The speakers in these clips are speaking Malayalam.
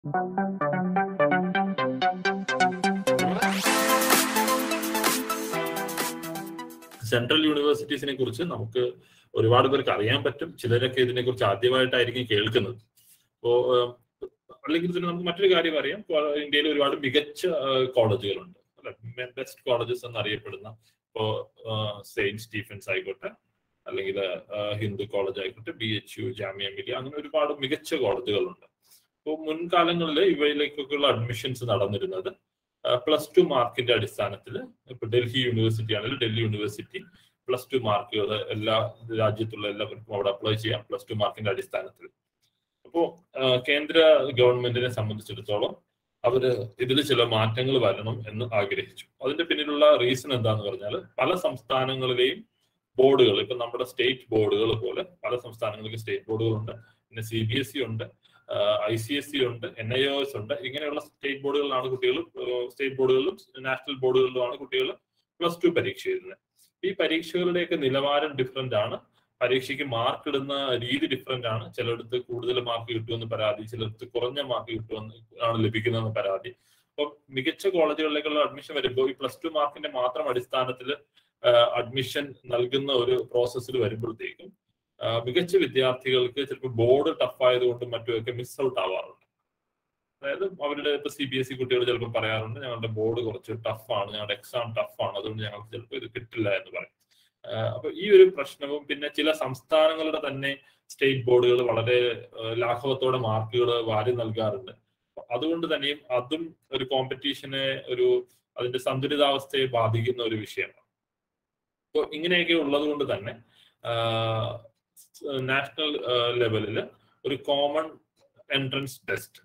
സെൻട്രൽ യൂണിവേഴ്സിറ്റീസിനെ കുറിച്ച് നമുക്ക് ഒരുപാട് പേർക്ക് അറിയാൻ പറ്റും ചിലരൊക്കെ ഇതിനെ കുറിച്ച് ആദ്യമായിട്ടായിരിക്കും കേൾക്കുന്നത് അപ്പോ അല്ലെങ്കിൽ തന്നെ നമുക്ക് മറ്റൊരു കാര്യം അറിയാം കോ- ഇന്ത്യയിൽ ഒരുപാട് മികച്ച കോളേജുകളുണ്ട് അല്ലെ ബെസ്റ്റ് കോളേജസ് എന്നറിയപ്പെടുന്ന ഇപ്പോ സെയിന്റ് സ്റ്റീഫൻസ് ആയിക്കോട്ടെ അല്ലെങ്കിൽ ഹിന്ദു കോളേജ് ആയിക്കോട്ടെ B H U Jamia Millia അങ്ങനെ ഒരുപാട് മികച്ച കോളേജുകളുണ്ട് അപ്പോൾ മുൻകാലങ്ങളിൽ ഇവയിലേക്കൊക്കെയുള്ള അഡ്മിഷൻസ് നടന്നിരുന്നത് പ്ലസ് ടു മാർക്കിന്റെ അടിസ്ഥാനത്തിൽ ഇപ്പൊ ഡൽഹി യൂണിവേഴ്സിറ്റി ആണെങ്കിൽ ഡൽഹി യൂണിവേഴ്സിറ്റി പ്ലസ് ടു മാർക്കുകൾ എല്ലാ രാജ്യത്തുള്ള എല്ലാവർക്കും അവിടെ അപ്ലൈ ചെയ്യാം പ്ലസ് ടു മാർക്കിന്റെ അടിസ്ഥാനത്തിൽ അപ്പോ കേന്ദ്ര ഗവൺമെന്റിനെ സംബന്ധിച്ചിടത്തോളം അവര് ഇതിൽ ചില മാറ്റങ്ങൾ വരണം എന്ന് ആഗ്രഹിച്ചു അതിന്റെ പിന്നിലുള്ള റീസൺ എന്താന്ന് പറഞ്ഞാൽ പല സംസ്ഥാനങ്ങളിലെയും ബോർഡുകൾ ഇപ്പൊ നമ്മുടെ സ്റ്റേറ്റ് ബോർഡുകൾ പോലെ പല സംസ്ഥാനങ്ങൾക്ക് സ്റ്റേറ്റ് ബോർഡുകളുണ്ട് പിന്നെ സി ബി എസ് ഇ ഉണ്ട് ഐ സി എസ് സി ഉണ്ട് എൻ ഐ ഒ എസ് ഉണ്ട് ഇങ്ങനെയുള്ള സ്റ്റേറ്റ് ബോർഡുകളിലാണ് കുട്ടികൾ സ്റ്റേറ്റ് ബോർഡുകളിലും നാഷണൽ ബോർഡുകളിലുമാണ് കുട്ടികൾ പ്ലസ് ടു പരീക്ഷ എഴുതുന്നത് ഈ പരീക്ഷകളുടെയൊക്കെ നിലവാരം ഡിഫറെന്റ് ആണ് പരീക്ഷയ്ക്ക് മാർക്ക് ഇടുന്ന രീതി ഡിഫറെന്റ് ആണ് ചിലയിടത്ത് കൂടുതൽ മാർക്ക് കിട്ടുമെന്ന് പരാതി ചിലയിടത്ത് കുറഞ്ഞ മാർക്ക് കിട്ടുമെന്ന് ആണ് ലഭിക്കുന്നതെന്ന് പരാതി അപ്പൊ മികച്ച കോളേജുകളിലേക്കുള്ള അഡ്മിഷൻ വരുമ്പോൾ ഈ പ്ലസ് ടു മാർക്കിന്റെ മാത്രം അടിസ്ഥാനത്തിൽ അഡ്മിഷൻ നൽകുന്ന ഒരു പ്രോസസ്സിൽ വരുമ്പോഴത്തേക്കും മികച്ച വിദ്യാർത്ഥികൾക്ക് ചിലപ്പോൾ ബോർഡ് ടഫ് ആയതുകൊണ്ടും മറ്റുമൊക്കെ മിസ് ഔട്ട് ആവാറുണ്ട് അതായത് അവരുടെ ഇപ്പൊ സി ബി എസ് ഇ കുട്ടികൾ ചിലപ്പോൾ പറയാറുണ്ട് ഞങ്ങളുടെ ബോർഡ് കുറച്ച് ടഫാണ് ഞങ്ങളുടെ എക്സാം ടഫാണ് അതുകൊണ്ട് ഞങ്ങൾക്ക് ചിലപ്പോൾ ഇത് കിട്ടില്ല എന്ന് പറയും അപ്പൊ ഈ ഒരു പ്രശ്നവും പിന്നെ ചില സംസ്ഥാനങ്ങളുടെ തന്നെ സ്റ്റേറ്റ് ബോർഡുകൾ വളരെ ലാഘവത്തോടെ മാർക്കുകൾ വാരി നൽകാറുണ്ട് അതുകൊണ്ട് തന്നെയും അതും ഒരു കോമ്പറ്റീഷനെ ഒരു അതിന്റെ സന്തുലിതാവസ്ഥയെ ബാധിക്കുന്ന ഒരു വിഷയമാണ് അപ്പോൾ ഇങ്ങനെയൊക്കെ ഉള്ളത് കൊണ്ട് തന്നെ നാഷണൽ ലെവലിൽ ഒരു കോമൺ എൻട്രൻസ് ടെസ്റ്റ്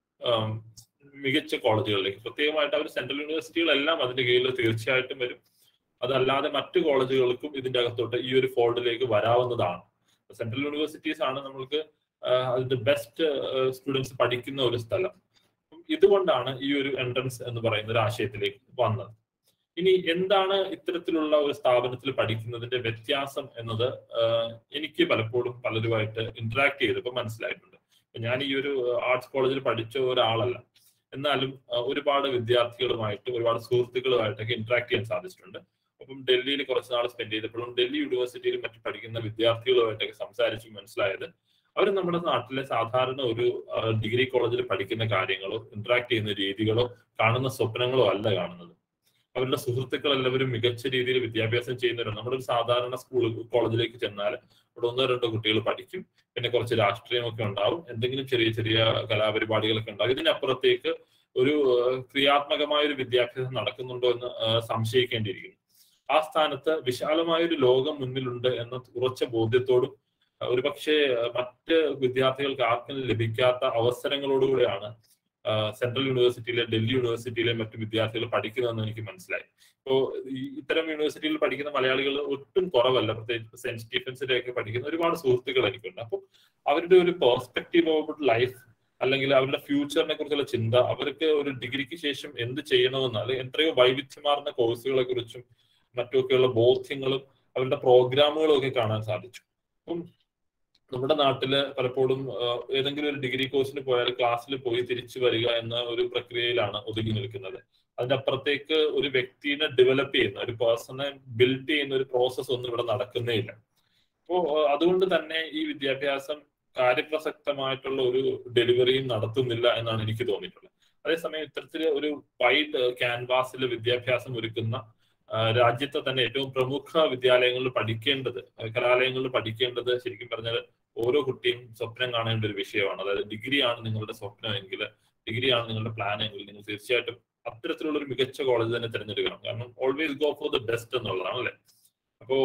മികച്ച കോളേജുകളിലേക്ക് പ്രത്യേകമായിട്ട് അവർ സെൻട്രൽ യൂണിവേഴ്സിറ്റികളെല്ലാം അതിന്റെ കീഴിൽ തീർച്ചയായിട്ടും വരും അതല്ലാതെ മറ്റു കോളേജുകൾക്കും ഇതിന്റെ അകത്തോട്ട് ഈ ഒരു ഫോൾഡിലേക്ക് വരാവുന്നതാണ് സെൻട്രൽ യൂണിവേഴ്സിറ്റീസ് ആണ് നമ്മൾക്ക് അതിന്റെ ബെസ്റ്റ് സ്റ്റുഡൻസ് പഠിക്കുന്ന ഒരു സ്ഥലം ഇതുകൊണ്ടാണ് ഈ ഒരു എൻട്രൻസ് എന്ന് പറയുന്ന ഒരു ആശയത്തിലേക്ക് വന്നത് ഇനി എന്താണ് ഇത്തരത്തിലുള്ള ഒരു സ്ഥാപനത്തിൽ പഠിക്കുന്നതിന്റെ വ്യത്യാസം എന്നത് എനിക്ക് പലപ്പോഴും പലരുമായിട്ട് ഇന്ററാക്ട് ചെയ്തപ്പോൾ മനസ്സിലായിട്ടുണ്ട് ഞാൻ ഈ ഒരു ആർട്സ് കോളേജിൽ പഠിച്ച ഒരാളല്ല എന്നാലും ഒരുപാട് വിദ്യാർത്ഥികളുമായിട്ട് ഒരുപാട് സുഹൃത്തുക്കളുമായിട്ടൊക്കെ ഇന്ററാക്ട് ചെയ്യാൻ സാധിച്ചിട്ടുണ്ട് അപ്പം ഡൽഹിയിൽ കുറച്ച് നാൾ സ്പെൻഡ് ചെയ്തപ്പോഴും ഡൽഹി യൂണിവേഴ്സിറ്റിയിൽ മറ്റു പഠിക്കുന്ന വിദ്യാർത്ഥികളുമായിട്ടൊക്കെ സംസാരിച്ച് മനസ്സിലായത് അവർ നമ്മുടെ നാട്ടിലെ സാധാരണ ഒരു ഡിഗ്രി കോളേജിൽ പഠിക്കുന്ന കാര്യങ്ങളോ ഇന്ററാക്ട് ചെയ്യുന്ന രീതികളോ കാണുന്ന സ്വപ്നങ്ങളോ അല്ല കാണുന്നത് അവരുടെ സുഹൃത്തുക്കൾ എല്ലാവരും മികച്ച രീതിയിൽ വിദ്യാഭ്യാസം ചെയ്യുന്നവരാണ് നമ്മുടെ ഒരു സാധാരണ സ്കൂൾ കോളേജിലേക്ക് ചെന്നാൽ അവിടെ ഒന്നോ രണ്ടോ കുട്ടികൾ പഠിക്കും പിന്നെ കുറച്ച് രാഷ്ട്രീയമൊക്കെ ഉണ്ടാവും എന്തെങ്കിലും ചെറിയ ചെറിയ കലാപരിപാടികളൊക്കെ ഉണ്ടാവും ഇതിനപ്പുറത്തേക്ക് ഒരു ക്രിയാത്മകമായ ഒരു വിദ്യാഭ്യാസം നടക്കുന്നുണ്ടോ എന്ന് സംശയിക്കേണ്ടിയിരിക്കുന്നു ആ സ്ഥാനത്ത് വിശാലമായ ഒരു ലോകം മുന്നിലുണ്ട് എന്ന ഉറച്ച ബോധ്യത്തോടും ഒരുപക്ഷെ മറ്റ് വിദ്യാർത്ഥികൾക്ക് ആർക്കും ലഭിക്കാത്ത അവസരങ്ങളോടുകൂടിയാണ് സെൻട്രൽ യൂണിവേഴ്സിറ്റിയിലെ ഡൽഹി യൂണിവേഴ്സിറ്റിയിലെ മറ്റു വിദ്യാർത്ഥികൾ പഠിക്കുന്നതെന്ന് എനിക്ക് മനസ്സിലായി ഇപ്പോൾ ഇത്തരം യൂണിവേഴ്സിറ്റിയിൽ പഠിക്കുന്ന മലയാളികൾ ഒട്ടും കുറവല്ല പ്രത്യേകിച്ച് സെന്റ് സ്റ്റീഫൻസിലേക്ക് പഠിക്കുന്ന ഒരുപാട് സുഹൃത്തുക്കൾ എനിക്കുണ്ട് അപ്പോൾ അവരുടെ ഒരു പെർസ്പെക്റ്റീവ് ഓഫ് ലൈഫ് അല്ലെങ്കിൽ അവരുടെ ഫ്യൂച്ചറിനെ കുറിച്ചുള്ള ചിന്ത അവർക്ക് ഒരു ഡിഗ്രിക്ക് ശേഷം എന്ത് ചെയ്യണമെന്ന് അല്ലെങ്കിൽ എത്രയോ വൈവിധ്യമാർന്ന കോഴ്സുകളെ കുറിച്ചും മറ്റുമൊക്കെയുള്ള ബോധ്യങ്ങളും അവരുടെ പ്രോഗ്രാമുകളും ഒക്കെ കാണാൻ സാധിച്ചു അപ്പം നമ്മുടെ നാട്ടില് പലപ്പോഴും ഏതെങ്കിലും ഒരു ഡിഗ്രി കോഴ്സിന് പോയാൽ ക്ലാസ്സിൽ പോയി തിരിച്ചു വരിക എന്ന ഒരു പ്രക്രിയയിലാണ് ഒതുങ്ങി നിൽക്കുന്നത് അതിന്റെ അപ്പുറത്തേക്ക് ഒരു വ്യക്തിനെ ഡെവലപ്പ് ചെയ്യുന്ന ഒരു പേഴ്സണെ ബിൽഡ് ചെയ്യുന്ന ഒരു പ്രോസസ്സ് ഒന്നും ഇവിടെ നടക്കുന്നേ ഇല്ല അപ്പോ അതുകൊണ്ട് തന്നെ ഈ വിദ്യാഭ്യാസം കാര്യപ്രസക്തമായിട്ടുള്ള ഒരു ഡെലിവറിയും നടത്തുന്നില്ല എന്നാണ് എനിക്ക് തോന്നിയിട്ടുള്ളത് അതേസമയം ഇത്തരത്തിൽ ഒരു വൈഡ് ക്യാൻവാസിൽ വിദ്യാഭ്യാസം ഒരുക്കുന്ന രാജ്യത്തെ തന്നെ ഏറ്റവും പ്രമുഖ വിദ്യാലയങ്ങളിൽ പഠിക്കേണ്ടത് കലാലയങ്ങളിൽ പഠിക്കേണ്ടത് ശരിക്കും പറഞ്ഞാൽ ഓരോ കുട്ടിയും സ്വപ്നം കാണേണ്ട ഒരു വിഷയമാണ് അതായത് ഡിഗ്രിയാണ് നിങ്ങളുടെ സ്വപ്നം എങ്കിൽ ഡിഗ്രിയാണ് നിങ്ങളുടെ പ്ലാൻ എങ്കിൽ നിങ്ങൾ തീർച്ചയായിട്ടും അത്തരത്തിലുള്ള ഒരു മികച്ച കോളേജ് തന്നെ തിരഞ്ഞെടുക്കണം കാരണം always go for the best എന്നുള്ളതാണ് അല്ലെ അപ്പോ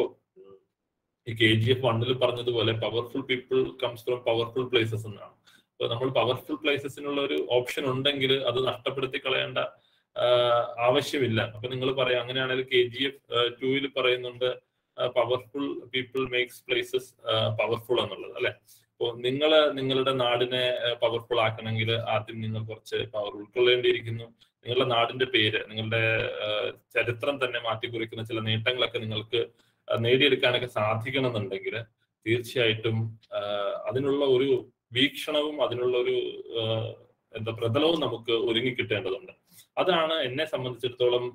ഈ കെ ജി എഫ് വണ്ണിൽ പറഞ്ഞതുപോലെ powerful people comes from powerful places എന്നാണ് അപ്പൊ നമ്മൾ പവർഫുൾ പ്ലേസസിനുള്ള ഒരു ഓപ്ഷൻ ഉണ്ടെങ്കിൽ അത് നഷ്ടപ്പെടുത്തി കളയേണ്ട ആവശ്യമില്ല അപ്പൊ നിങ്ങൾ പറയാം അങ്ങനെയാണെങ്കിൽ കെ ജി എഫ് ടൂവിൽ പറയുന്നുണ്ട് powerful people makes places powerful എന്നുള്ളത് അല്ലെ അപ്പോൾ നിങ്ങൾ നിങ്ങളുടെ നാടിനെ പവർഫുൾ ആക്കണമെങ്കിൽ ആദ്യം നിങ്ങൾ കുറച്ച് പവർ ഉൾക്കൊള്ളേണ്ടിയിരിക്കുന്നു നിങ്ങളുടെ നാടിന്റെ പേര് നിങ്ങളുടെ ചരിത്രം തന്നെ മാറ്റിക്കുറിക്കുന്ന ചില നേട്ടങ്ങളൊക്കെ നിങ്ങൾക്ക് നേടിയെടുക്കാനൊക്കെ സാധിക്കണമെന്നുണ്ടെങ്കിൽ തീർച്ചയായിട്ടും അതിനുള്ള ഒരു വീക്ഷണവും അതിനുള്ള ഒരു എന്താ പ്രതലവും നമുക്ക് ഒരുങ്ങി കിട്ടേണ്ടതുണ്ട് അതാണ് എന്നെ സംബന്ധിച്ചിടത്തോളം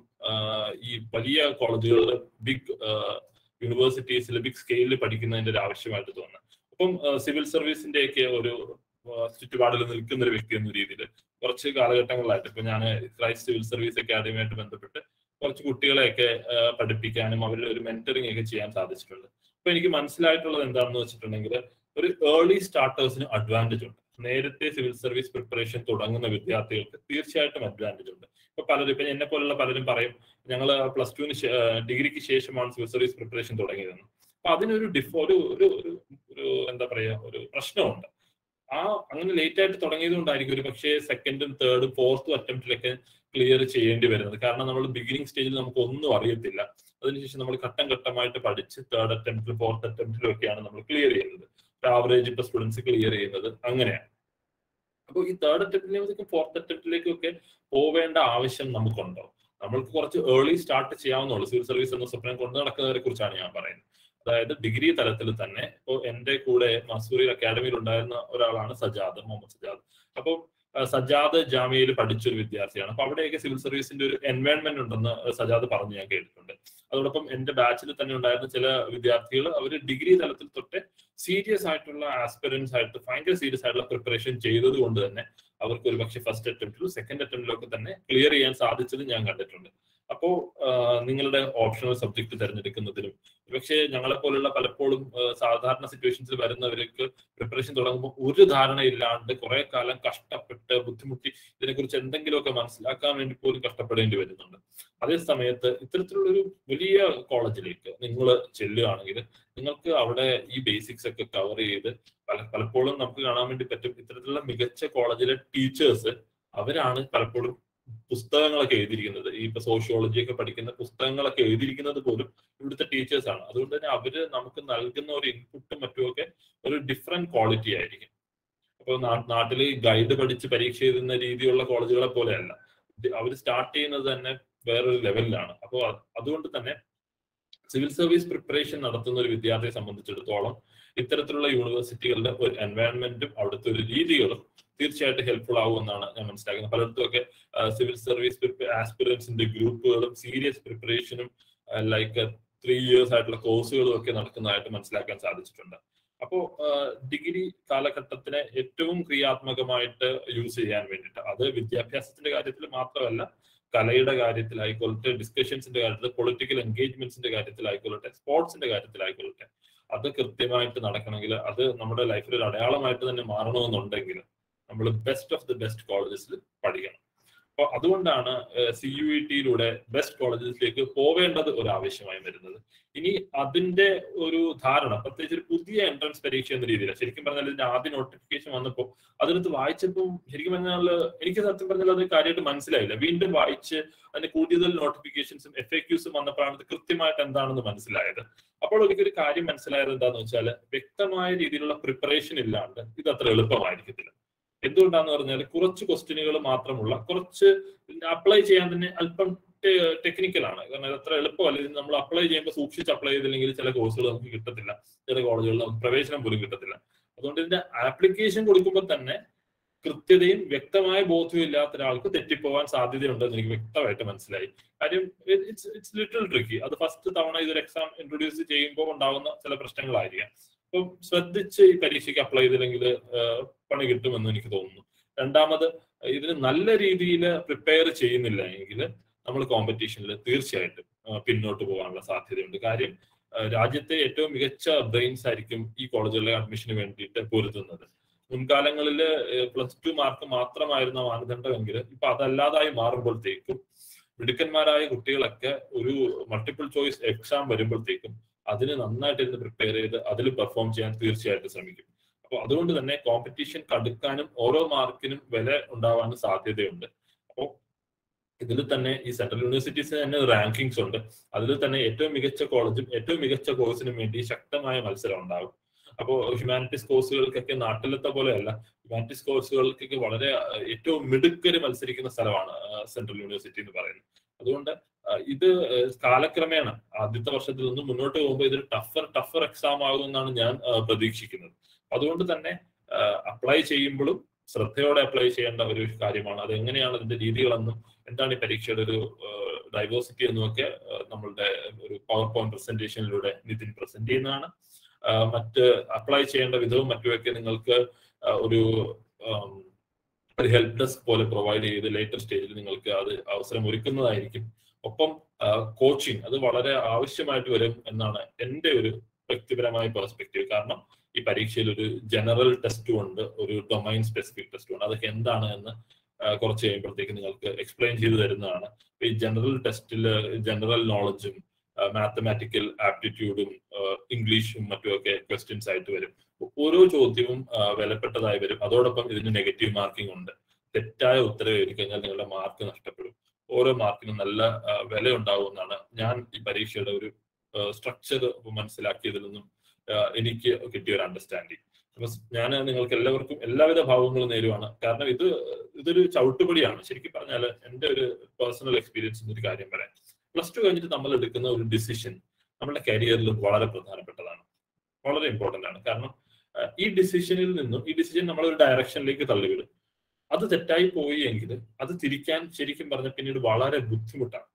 ഈ വലിയ കോളേജുകളിൽ ബിഗ് യൂണിവേഴ്സിറ്റീസിൽ ബിഗ് സ്കെയിലിൽ പഠിക്കുന്നതിന്റെ ഒരു ആവശ്യമായിട്ട് തോന്നുന്നത് അപ്പം സിവിൽ സർവീസിന്റെ ഒക്കെ ഒരു ചുറ്റുപാടിൽ നിൽക്കുന്ന ഒരു വ്യക്തി എന്ന രീതിയിൽ കുറച്ച് കാലഘട്ടങ്ങളിലായിട്ട് ഇപ്പൊ ഞാൻ ക്രൈസ്റ്റ് സിവിൽ സർവീസ് അക്കാദമിയായിട്ട് ബന്ധപ്പെട്ട് കുറച്ച് കുട്ടികളെയൊക്കെ പഠിപ്പിക്കാനും അവരുടെ ഒരു മെന്ററിംഗ് ഒക്കെ ചെയ്യാൻ സാധിച്ചിട്ടുണ്ട് അപ്പൊ എനിക്ക് മനസ്സിലായിട്ടുള്ളത് എന്താണെന്ന് വെച്ചിട്ടുണ്ടെങ്കിൽ ഒരു ഏർലി സ്റ്റാർട്ടേഴ്സിന് അഡ്വാൻറ്റേജ് ഉണ്ട് നേരത്തെ സിവിൽ സർവീസ് പ്രിപ്പറേഷൻ തുടങ്ങുന്ന വിദ്യാർത്ഥികൾക്ക് തീർച്ചയായിട്ടും അഡ്വാൻറ്റേജ് ഉണ്ട് ഇപ്പൊ പലരും ഇപ്പൊ എന്നെ പോലുള്ള പലരും പറയും ഞങ്ങൾ പ്ലസ് ടുവിന് ഡിഗ്രിക്ക് ശേഷമാണ് സിവിൽ സർവീസ് പ്രിപ്പറേഷൻ തുടങ്ങിയതെന്ന് അപ്പൊ അതിനൊരു ഡിഫോ ഒരു ഒരു ഒരു എന്താ പറയാ ഒരു പ്രശ്നമുണ്ട് ആ അങ്ങനെ ലേറ്റ് ആയിട്ട് തുടങ്ങിയത് കൊണ്ടായിരിക്കും ഒരു പക്ഷേ സെക്കൻഡും തേർഡും ഫോർത്തും അറ്റംപ്റ്റിലൊക്കെ ക്ലിയർ ചെയ്യേണ്ടി വരുന്നത് കാരണം നമ്മൾ ബിഗിനിങ് സ്റ്റേജിൽ നമുക്ക് ഒന്നും അറിയത്തില്ല അതിനുശേഷം നമ്മൾ ഘട്ടം ഘട്ടമായിട്ട് പഠിച്ച് തേർഡ് അറ്റംപ്റ്റിലും ഫോർത്ത് അറ്റംപ്റ്റിലും ഒക്കെയാണ് നമ്മൾ ക്ലിയർ ചെയ്യുന്നത് ആവറേജ് ഇപ്പൊ സ്റ്റുഡൻസ് ക്ലിയർ ചെയ്യുന്നത് അങ്ങനെയാണ് അപ്പോൾ ഈ തേർഡ് അറ്റംപ്റ്റിലേക്കും ഫോർത്ത് അറ്റംപ്റ്റിലേക്കും ഒക്കെ പോവേണ്ട ആവശ്യം നമുക്കുണ്ടോ നമ്മൾക്ക് കുറച്ച് ഏർലി സ്റ്റാർട്ട് ചെയ്യാവുന്നുള്ളൂ സിവിൽ സർവീസ് എന്ന സ്വപ്നം കൊണ്ട് നടക്കുന്നതിനെ കുറിച്ചാണ് ഞാൻ പറയുന്നത് അതായത് ഡിഗ്രി തലത്തിൽ തന്നെ ഇപ്പോൾ എന്റെ കൂടെ മസൂറി അക്കാഡമിയിൽ ഉണ്ടായിരുന്ന ഒരാളാണ് സജാദ് മുഹമ്മദ് സജാദ് അപ്പോൾ സജാദ് ജാമ്യയിൽ പഠിച്ചൊരു വിദ്യാർത്ഥിയാണ് അപ്പൊ അവിടെയൊക്കെ സിവിൽ സർവീസിന്റെ ഒരു എൻവയോൺമെന്റ് ഉണ്ടെന്ന് സജാദ് പറഞ്ഞു ഞാൻ കേട്ടിട്ടുണ്ട് അതോടൊപ്പം എന്റെ ബാച്ചിൽ തന്നെ ഉണ്ടായിരുന്ന ചില വിദ്യാർത്ഥികൾ അവർ ഡിഗ്രി തലത്തിൽ തൊട്ട് സീരിയസ് ആയിട്ടുള്ള ആസ്പിറൻസ് ആയിട്ട് ഭയങ്കര സീരിയസ് ആയിട്ടുള്ള പ്രിപ്പറേഷൻ ചെയ്തത് കൊണ്ട് തന്നെ അവർക്ക് ഒരു പക്ഷേ ഫസ്റ്റ് അറ്റംപ്റ്റിലും സെക്കൻഡ് അറ്റംപ്റ്റിലും തന്നെ ക്ലിയർ ചെയ്യാൻ സാധിച്ചത് ഞാൻ കണ്ടിട്ടുണ്ട് അപ്പോ നിങ്ങളുടെ ഓപ്ഷണൽ സബ്ജക്ട് തിരഞ്ഞെടുക്കുന്നതിനും പക്ഷേ ഞങ്ങളെ പോലുള്ള പലപ്പോഴും സാധാരണ സിറ്റുവേഷൻസിൽ വരുന്നവർക്ക് പ്രിപ്പറേഷൻ തുടങ്ങുമ്പോൾ ഒരു ധാരണ ഇല്ലാണ്ട് കുറെ കാലം കഷ്ടപ്പെട്ട് ബുദ്ധിമുട്ടി ഇതിനെക്കുറിച്ച് എന്തെങ്കിലുമൊക്കെ മനസ്സിലാക്കാൻ വേണ്ടി പോലും കഷ്ടപ്പെടേണ്ടി വരുന്നുണ്ട് അതേ സമയത്ത് ഇത്തരത്തിലുള്ള ഒരു വലിയ കോളേജിലേക്ക് നിങ്ങൾ ചെല്ലുകയാണെങ്കിൽ നിങ്ങൾക്ക് അവിടെ ഈ ബേസിക്സ് ഒക്കെ കവർ ചെയ്ത് പല പലപ്പോഴും നമുക്ക് കാണാൻ വേണ്ടി പറ്റും ഇത്തരത്തിലുള്ള മികച്ച കോളേജിലെ ടീച്ചേഴ്സ് അവരാണ് പലപ്പോഴും പുസ്തകങ്ങളൊക്കെ എഴുതിയിരിക്കുന്നത് ഈ ഇപ്പൊ സോഷ്യോളജി ഒക്കെ പഠിക്കുന്ന പുസ്തകങ്ങളൊക്കെ എഴുതിയിരിക്കുന്നത് പോലും ഇവിടുത്തെ ടീച്ചേഴ്സ് ആണ് അതുകൊണ്ട് തന്നെ അവര് നമുക്ക് നൽകുന്ന ഒരു ഇൻപുട്ടും മറ്റുമൊക്കെ ഒരു ഡിഫറെന്റ് ക്വാളിറ്റി ആയിരിക്കും അപ്പൊ നാട്ടിൽ ഗൈഡ് പഠിച്ച് പരീക്ഷ എഴുതുന്ന രീതിയുള്ള കോളേജുകളെ പോലെയല്ല അവർ സ്റ്റാർട്ട് ചെയ്യുന്നത് തന്നെ വേറൊരു ലെവലിലാണ് അപ്പോൾ അതുകൊണ്ട് തന്നെ സിവിൽ സർവീസ് പ്രിപ്പറേഷൻ നടത്തുന്ന ഒരു വിദ്യാർത്ഥിയെ സംബന്ധിച്ചിടത്തോളം ഇത്തരത്തിലുള്ള യൂണിവേഴ്സിറ്റികളുടെ ഒരു എൻവയൺമെന്റും അവിടുത്തെ ഒരു രീതികളും തീർച്ചയായിട്ടും ഹെൽപ്ഫുൾ ആവുമെന്നാണ് ഞാൻ മനസ്സിലാക്കുന്നത് പലയിടത്തും ഒക്കെ സിവിൽ സർവീസ് ആസ്പിറൻസിന്റെ ഗ്രൂപ്പുകളും സീരിയസ് പ്രിപ്പറേഷനും ലൈക്ക് ത്രീ ഇയേഴ്സ് ആയിട്ടുള്ള കോഴ്സുകളും ഒക്കെ നടക്കുന്നതായിട്ട് മനസ്സിലാക്കാൻ സാധിച്ചിട്ടുണ്ട് അപ്പോൾ ഡിഗ്രി കാലഘട്ടത്തിനെ ഏറ്റവും ക്രിയാത്മകമായിട്ട് യൂസ് ചെയ്യാൻ വേണ്ടിയിട്ട് അത് വിദ്യാഭ്യാസത്തിന്റെ കാര്യത്തിൽ മാത്രമല്ല കലയുടെ കാര്യത്തിലായിക്കൊള്ളട്ടെ ഡിസ്കഷൻസിന്റെ കാര്യത്തിൽ പൊളിറ്റിക്കൽ എൻഗേജ്മെന്റ്സിന്റെ കാര്യത്തിലായിക്കൊള്ളട്ടെ സ്പോർട്സിന്റെ കാര്യത്തിലായിക്കൊള്ളട്ടെ അത് കൃത്യമായിട്ട് നടക്കണമെങ്കിൽ അത് നമ്മുടെ ലൈഫിൽ ഒരു അടയാളമായിട്ട് തന്നെ മാറണമെന്നുണ്ടെങ്കിൽ നമ്മൾ ബെസ്റ്റ് ഓഫ് ദി ബെസ്റ്റ് കോളേജസിൽ പഠിക്കണം അപ്പോൾ അതുകൊണ്ടാണ് സി യു ഇ ടിയിലൂടെ ബെസ്റ്റ് കോളേജസിലേക്ക് പോവേണ്ടത് ഒരു ആവശ്യമായി വരുന്നത് ഇനി അതിന്റെ ഒരു ധാരണ പ്രത്യേകിച്ച് ഒരു പുതിയ എൻട്രൻസ് പരീക്ഷ എന്ന രീതിയിൽ ശരിക്കും പറഞ്ഞാൽ ഇതിന്റെ ആദ്യ നോട്ടിഫിക്കേഷൻ വന്നപ്പോൾ അതിനകത്ത് വായിച്ചപ്പോൾ ശരിക്കും പറഞ്ഞാൽ എനിക്ക് സത്യം പറഞ്ഞാൽ അത് കാര്യമായിട്ട് മനസ്സിലായില്ല വീണ്ടും വായിച്ച് അതിന്റെ കൂടുതൽ നോട്ടിഫിക്കേഷൻസും എഫ് എ ക്യൂസും വന്നപ്പോഴാണ് ഇത് കൃത്യമായിട്ട് എന്താണെന്ന് മനസ്സിലായത് അപ്പോൾ എനിക്കൊരു കാര്യം മനസ്സിലായത് എന്താണെന്ന് വെച്ചാൽ വ്യക്തമായ രീതിയിലുള്ള പ്രിപ്പറേഷൻ ഇല്ലാണ്ട് ഇത് അത്ര എളുപ്പമായിരിക്കത്തില്ല എന്തുകൊണ്ടാന്ന് പറഞ്ഞാൽ കുറച്ച് ക്വസ്റ്റ്യനുകൾ മാത്രമുള്ള കുറച്ച് അപ്ലൈ ചെയ്യാൻ തന്നെ അല്പം ടെക്നിക്കലാണ് കാരണം അത്ര എളുപ്പമല്ല ഇത് നമ്മൾ അപ്ലൈ ചെയ്യുമ്പോൾ സൂക്ഷിച്ച് അപ്ലൈ ചെയ്തില്ലെങ്കിൽ ചില കോഴ്സുകൾ നമുക്ക് കിട്ടത്തില്ല ചില കോളേജുകളിൽ നമുക്ക് പ്രവേശനം പോലും കിട്ടത്തില്ല അതുകൊണ്ട് ഇതിന്റെ ആപ്ലിക്കേഷൻ കൊടുക്കുമ്പോൾ തന്നെ കൃത്യതയും വ്യക്തമായ ബോധ്യവും ഇല്ലാത്ത ഒരാൾക്ക് തെറ്റിപ്പോവാൻ സാധ്യതയുണ്ടെന്ന് എനിക്ക് വ്യക്തമായിട്ട് മനസ്സിലായി കാര്യം ഇറ്റ്സ് ഇറ്റ്സ് ലിറ്റിൽ ട്രിക്കി അത് ഫസ്റ്റ് തവണ ഇതൊരു എക്സാം ഇൻട്രൊഡ്യൂസ് ചെയ്യുമ്പോൾ ഉണ്ടാകുന്ന ചില പ്രശ്നങ്ങളായിരിക്കാം അപ്പം ശ്രദ്ധിച്ച് ഈ പരീക്ഷയ്ക്ക് അപ്ലൈ ചെയ്തില്ലെങ്കിൽ പണി കിട്ടുമെന്ന് എനിക്ക് തോന്നുന്നു രണ്ടാമത് ഇതിന് നല്ല രീതിയിൽ പ്രിപ്പയർ ചെയ്യുന്നില്ല എങ്കിൽ നമ്മൾ കോമ്പറ്റീഷനിൽ തീർച്ചയായിട്ടും പിന്നോട്ട് പോകാനുള്ള സാധ്യതയുണ്ട് കാര്യം രാജ്യത്തെ ഏറ്റവും മികച്ച ബ്രെയിൻസ് ആയിരിക്കും ഈ കോളേജുകളിലെ അഡ്മിഷന് വേണ്ടിയിട്ട് പൊരുത്തുന്നത് മുൻകാലങ്ങളിൽ പ്ലസ് ടു മാർക്ക് മാത്രമായിരുന്ന മാനദണ്ഡമെങ്കിൽ ഇപ്പൊ അതല്ലാതായി മാറുമ്പോഴത്തേക്കും മിടുക്കന്മാരായ കുട്ടികളൊക്കെ ഒരു മൾട്ടിപ്പിൾ ചോയ്സ് എക്സാം വരുമ്പോഴത്തേക്കും അതിന് നന്നായിട്ട് ഇരുന്ന് പ്രിപ്പയർ ചെയ്ത് അതിൽ പെർഫോം ചെയ്യാൻ തീർച്ചയായിട്ടും ശ്രമിക്കും അപ്പോൾ അതുകൊണ്ട് തന്നെ കോമ്പറ്റീഷൻ കടുക്കാനും ഓരോ മാർക്കിനും വില ഉണ്ടാവാനും സാധ്യതയുണ്ട് അപ്പോൾ ഇതിൽ തന്നെ ഈ സെൻട്രൽ യൂണിവേഴ്സിറ്റീസിന് തന്നെ റാങ്കിങ്സ് ഉണ്ട് അതിൽ തന്നെ ഏറ്റവും മികച്ച കോളേജും ഏറ്റവും മികച്ച കോഴ്സിനും വേണ്ടി ശക്തമായ മത്സരം ഉണ്ടാകും അപ്പോൾ ഹ്യൂമാനിറ്റീസ് കോഴ്സുകൾക്കൊക്കെ നാട്ടിലത്തെ പോലെയല്ല ഹ്യൂമാനിറ്റീസ് കോഴ്സുകൾക്കൊക്കെ വളരെ ഏറ്റവും മിടുക്കര് മത്സരിക്കുന്ന സ്ഥലമാണ് സെൻട്രൽ യൂണിവേഴ്സിറ്റി എന്ന് പറയുന്നത് അതുകൊണ്ട് ഇത് കാലക്രമേണ ആദ്യത്തെ വർഷത്തിൽ നിന്ന് മുന്നോട്ട് പോകുമ്പോൾ ഇതൊരു ടഫർ ടഫർ എക്സാം ആകുമെന്നാണ് ഞാൻ പ്രതീക്ഷിക്കുന്നത് അതുകൊണ്ട് തന്നെ അപ്ലൈ ചെയ്യുമ്പോഴും ശ്രദ്ധയോടെ അപ്ലൈ ചെയ്യേണ്ട ഒരു കാര്യമാണ് അത് എങ്ങനെയാണ് അതിന്റെ രീതികളെന്നും എന്താണ് ഈ പരീക്ഷയുടെ ഒരു ഡൈവേഴ്സിറ്റി എന്നുമൊക്കെ നമ്മളുടെ ഒരു പവർ പോയിന്റ് പ്രസന്റേഷനിലൂടെ നിതിൻ പ്രസന്റ് ചെയ്യുന്നതാണ് മറ്റ് അപ്ലൈ ചെയ്യേണ്ട വിധവും മറ്റുമൊക്കെ നിങ്ങൾക്ക് ഒരു ഒരു ഹെൽപ്പ് ഡെസ്ക് പോലെ പ്രൊവൈഡ് ചെയ്ത് ലേറ്റർ സ്റ്റേജിൽ നിങ്ങൾക്ക് അത് അവസരം ഒരുക്കുന്നതായിരിക്കും ഒപ്പം കോച്ചിങ് അത് വളരെ ആവശ്യമായിട്ട് വരും എന്നാണ് എൻ്റെ ഒരു വ്യക്തിപരമായ പെർസ്പെക്റ്റീവ് കാരണം ഈ പരീക്ഷയിൽ ഒരു ജനറൽ ടെസ്റ്റും ഉണ്ട് ഒരു ഡൊമൈൻ സ്പെസിഫിക് ടെസ്റ്റും ഉണ്ട് അതൊക്കെ എന്താണ് എന്ന് കുറച്ച് കഴിയുമ്പോഴത്തേക്ക് നിങ്ങൾക്ക് എക്സ്പ്ലെയിൻ ചെയ്തു തരുന്നതാണ് ഈ ജനറൽ ടെസ്റ്റിൽ ജനറൽ നോളജും മാത്തമാറ്റിക്കൽ ആപ്റ്റിറ്റ്യൂഡും ഇംഗ്ലീഷും മറ്റുമൊക്കെ ക്വസ്റ്റ്യൻസ് ആയിട്ട് വരും ഓരോ ചോദ്യവും വിലപ്പെട്ടതായി വരും അതോടൊപ്പം ഇതിന് നെഗറ്റീവ് മാർക്കിംഗ് ഉണ്ട് തെറ്റായ ഉത്തരവ് എഴുതി കഴിഞ്ഞാൽ നിങ്ങളുടെ മാർക്ക് നഷ്ടപ്പെടും ഓരോ മാർക്കിനും നല്ല വില ഉണ്ടാവുമെന്നാണ് ഞാൻ ഈ പരീക്ഷയുടെ ഒരു സ്ട്രക്ചർ മനസ്സിലാക്കിയതിൽ നിന്നും എനിക്ക് കിട്ടിയ ഒരു അണ്ടർസ്റ്റാൻഡിങ് അപ്പൊ ഞാൻ നിങ്ങൾക്ക് എല്ലാവർക്കും എല്ലാവിധ ഭാവങ്ങളും നേരുവാണ് കാരണം ഇത് ഇതൊരു ചവിട്ടുപടിയാണ് ശരിക്കും പറഞ്ഞാൽ എൻ്റെ ഒരു പേഴ്സണൽ എക്സ്പീരിയൻസ് ഒരു കാര്യം പറയാം പ്ലസ് ടു കഴിഞ്ഞിട്ട് നമ്മൾ എടുക്കുന്ന ഒരു ഡിസിഷൻ നമ്മുടെ കരിയറിൽ വളരെ പ്രധാനപ്പെട്ടതാണ് വളരെ ഇമ്പോർട്ടന്റ് ആണ് കാരണം ഈ ഡിസിഷനിൽ നിന്നും ഈ ഡിസിഷൻ നമ്മൾ ഒരു ഡയറക്ഷനിലേക്ക് തള്ളിവിടും അത് തെറ്റായി പോയി എങ്കിൽ അത് തിരിക്കാൻ ശരിക്കും പറഞ്ഞ പിന്നീട് വളരെ ബുദ്ധിമുട്ടാണ്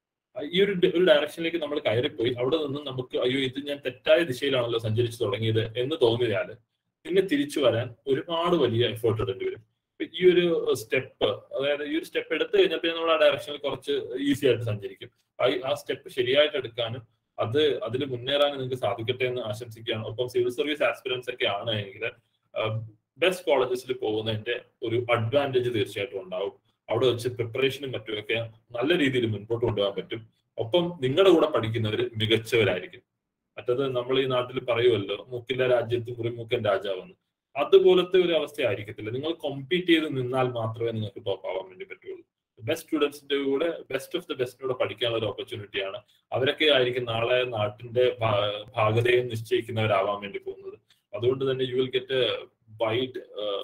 ഈ ഒരു ഒരു ഡയറക്ഷനിലേക്ക് നമ്മൾ കയറിപ്പോയി അവിടെ നിന്ന് നമുക്ക് അയ്യോ ഇത് ഞാൻ തെറ്റായ ദിശയിലാണല്ലോ സഞ്ചരിച്ചു തുടങ്ങിയത് എന്ന് തോന്നിയാൽ പിന്നെ തിരിച്ചു വരാൻ ഒരുപാട് വലിയ എഫേർട്ട് ഇടേണ്ടി വരും ഈ ഒരു സ്റ്റെപ്പ് അതായത് ഈ ഒരു സ്റ്റെപ്പ് എടുത്തു കഴിഞ്ഞാൽ പിന്നെ നമ്മൾ ആ ഡയറക്ഷനിൽ കുറച്ച് ഈസി ആയിട്ട് സഞ്ചരിക്കും ആ സ്റ്റെപ്പ് ശരിയായിട്ട് എടുക്കാനും അത് അതിൽ മുന്നേറാനും നിങ്ങൾക്ക് സാധിക്കട്ടെ എന്ന് ആശംസിക്കുകയാണ് ഒപ്പം സിവിൽ സർവീസ് ആസ്പിറൻസ് ഒക്കെ ആണ് എങ്കിൽ ബെസ്റ്റ് കോളേജസിൽ പോകുന്നതിന്റെ ഒരു അഡ്വാൻറ്റേജ് തീർച്ചയായിട്ടും ഉണ്ടാവും അവിടെ വെച്ച് പ്രിപ്പറേഷനും മറ്റുമൊക്കെ നല്ല രീതിയിൽ മുൻപോട്ട് കൊണ്ടുപോകാൻ പറ്റും ഒപ്പം നിങ്ങളുടെ കൂടെ പഠിക്കുന്നവർ മികച്ചവരായിരിക്കും മറ്റത് നമ്മൾ ഈ നാട്ടിൽ പറയുമല്ലോ മൂക്കിന്റെ രാജ്യത്ത് കുറിമൂക്കൻ രാജാവെന്ന് അതുപോലത്തെ ഒരു അവസ്ഥ ആയിരിക്കത്തില്ല നിങ്ങൾ കോമ്പീറ്റ് ചെയ്ത് നിന്നാൽ മാത്രമേ നിങ്ങൾക്ക് ടോപ്പ് ആവാൻ വേണ്ടി പറ്റുള്ളൂ ബെസ്റ്റ് സ്റ്റുഡൻസിന്റെ കൂടെ ബെസ്റ്റ് ഓഫ് ദ ബെസ്റ്റിനൂടെ പഠിക്കാനുള്ള ഒരു ഓപ്പർച്യൂണിറ്റിയാണ് അവരൊക്കെ ആയിരിക്കും നാളെ നാട്ടിന്റെ ഭാഗതയും നിശ്ചയിക്കുന്നവരാവാൻ വേണ്ടി പോകുന്നത് അതുകൊണ്ട് തന്നെ you will get wide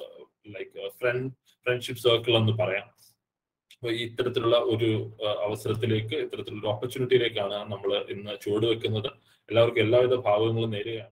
like friend friendship circle എന്ന് പറയാം അപ്പൊ ഇത്തരത്തിലുള്ള ഒരു അവസരത്തിലേക്ക് ഇത്തരത്തിലുള്ള ഓപ്പർച്യൂണിറ്റിയിലേക്കാണ് നമ്മൾ ഇന്ന് ചുവട് വെക്കുന്നത് എല്ലാവർക്കും എല്ലാവിധ ഭാവങ്ങളും നേരുകയാണ്